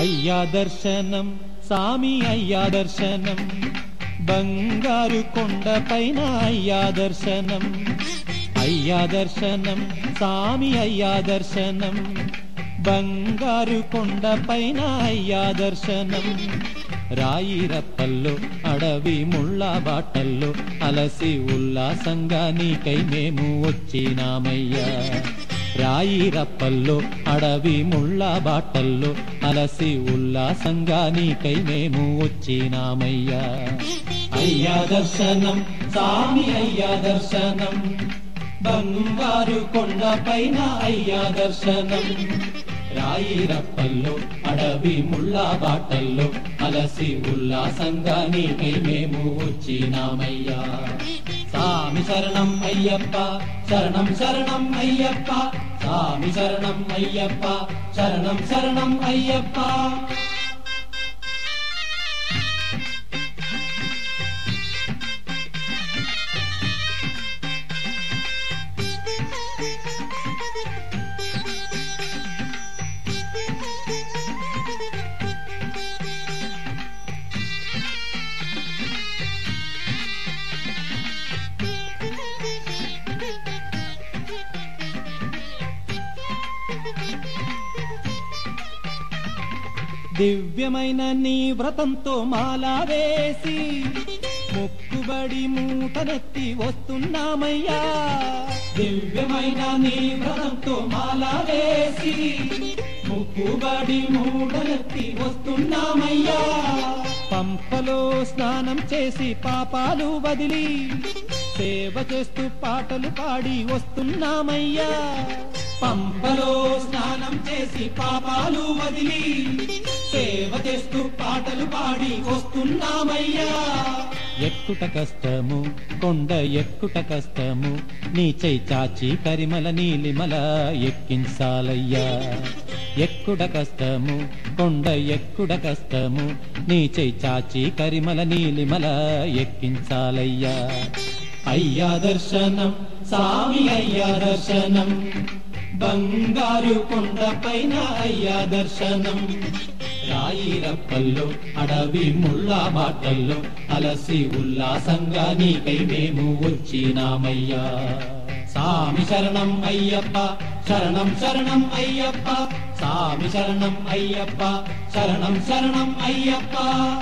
అయ్యా దర్శనం సామి అయ్యా దర్శనం బంగారు కొండ పైన అయ్యా దర్శనం అయ్యా దర్శనం సామి అయ్యా దర్శనం బంగారు కొండ పైన అయ్యా దర్శనం రాయిరప్పల్లో అడవి ముళ్ళ బాటల్లో అలసి ఉల్లాసంగా నీకై మేము వచ్చినామయ్యా రాయిరప్పల్లో అడవి ముళ్ళ బాటల్లో అలసి ఉల్లాసంగా నీకై మేము వచ్చినామయ్యా అయ్యా దర్శనం సామి అయ్యా దర్శనం బంగారు కొండ పైన అయ్యా దర్శనం రాయిరప్పల్లో అడవి ముళ్ళ బాటల్లో అలసి ఉల్లాసంగా నీకై మేము వచ్చినామయ్యా సామి శరణం అయ్యప్ప శరణం శరణం అయ్యప్ప సామి శరణం అయ్యప్ప శరణం శరణం అయ్యప్ప దివ్యమైన నీ వ్రతంతో మాలా వేసి మొక్కుబడి మూటనెత్తి వస్తున్నామయ్యా దివ్యమైన నీ వ్రతంతో మాలా వేసి మొక్కుబడి మూటనెత్తి వస్తున్నామయ్యా పంపలో స్నానం చేసి పాపాలు వదిలి సేవ చేస్తూ పాటలు పాడి వస్తున్నామయ్యా పంపలో స్నానం చేసి పాపాలు వదిలి సేవ చేస్తూ పాటలు పాడి వస్తున్నామయ్యా ఎక్కుట కష్టము కొండ ఎక్కుట కష్టము నీ చై చాచి కరిమల నీలిమల ఎక్కించాలయ్యా ఎక్కుడ కష్టము కొండ ఎక్కుడ కష్టము నీ చై చాచి కరిమల నీలిమల ఎక్కించాలయ్యా అయ్యా దర్శనం సామి అయ్యా దర్శనం బంగారు కొండ పైన అయ్యా దర్శనం రాయిరప్పల్లో అడవి ముళ్ళ బాటల్లో అలసి ఉల్లాసంగా నీకై మేము వచ్చినామయ్యా సామి శరణం అయ్యప్ప శరణం శరణం అయ్యప్ప సామి శరణం అయ్యప్ప శరణం శరణం అయ్యప్ప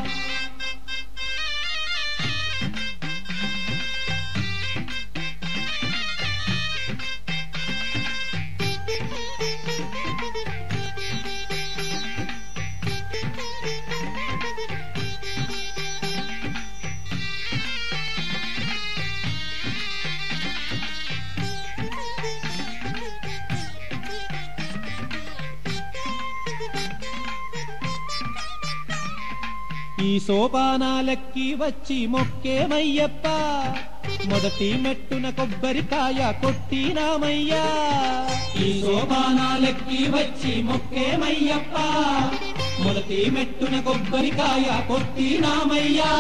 ఈ సోపానాలెక్కి వచ్చి మొక్కేమయ్యప్ప మొదటి మెట్టున కొబ్బరికాయ కొట్టినామయ్యా ఈ సోపానాలెక్కి వచ్చి మొక్కేమయ్యప్ప మొదటి మెట్టున కొబ్బరికాయ కొట్టినామయ్యా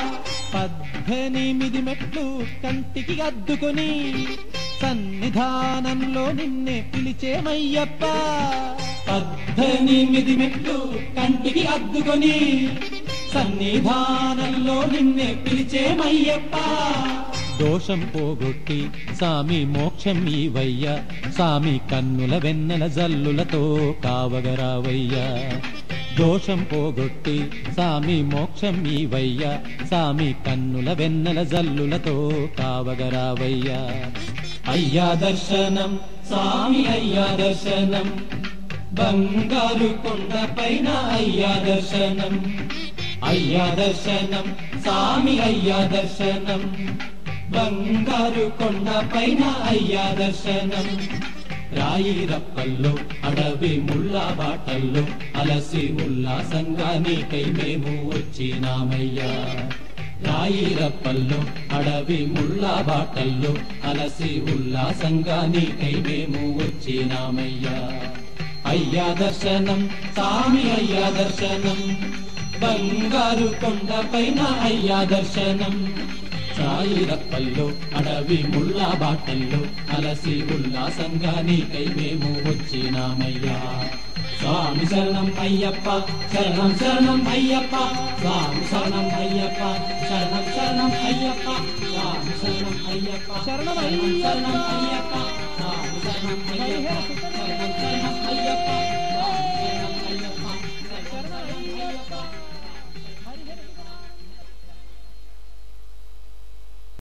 పద్దెనిమిది మెట్లు కంటికి అద్దుకొని సన్నిధానంలో నిన్నే పిలిచేమయ్యప్ప పద్దెనిమిది మెట్లు కంటికి అద్దుకొని సన్నిధానంలో నిన్నే పిలిచేమయ్యప్ప దోషం పోగొట్టి సామి మోక్షం ఈవయ్య సామి కన్నుల వెన్నెల జల్లులతో కావగరావయ్యా దోషం పోగొట్టి సామి మోక్షం ఈవయ్య సామి కన్నుల వెన్నెల జల్లులతో కావగరావయ్యా అయ్యా దర్శనం సామి అయ్యా దర్శనం బంగారు కొండ పైన అయ్యా దర్శనం అయ్యా దర్శనం సామి అయ్యా దర్శనం బంగారు కొండ పైన అయ్యా దర్శనం రాయిరప్పల్లో అడవి ముళ్ళ బాటల్లో అలసి ఉల్లాసంగా నీకై మేము వచ్చినామయ్యా రాయిరప్పల్లో అడవి ముళ్ళ బాటల్లో అలసి ఉల్లాసంగా నీకై మేము వచ్చినామయ్యా అయ్యా దర్శనం సామి అయ్యా దర్శనం బంగారు కొండ పైన అయ్యా దర్శనం సాయిరప్పల్లో అడవి ముళ్ళ బాటల్లో అలసి ఉల్లాసంగా నీకై మేము వచ్చినామయ్యా స్వామి శరణం అయ్యప్ప శరణం శరణం అయ్యప్ప స్వామి శరణం అయ్యప్ప శరణం శరణం అయ్యప్ప స్వామి శరణం అయ్యప్ప శరణం శరణం అయ్యప్ప. అయ్యప్ప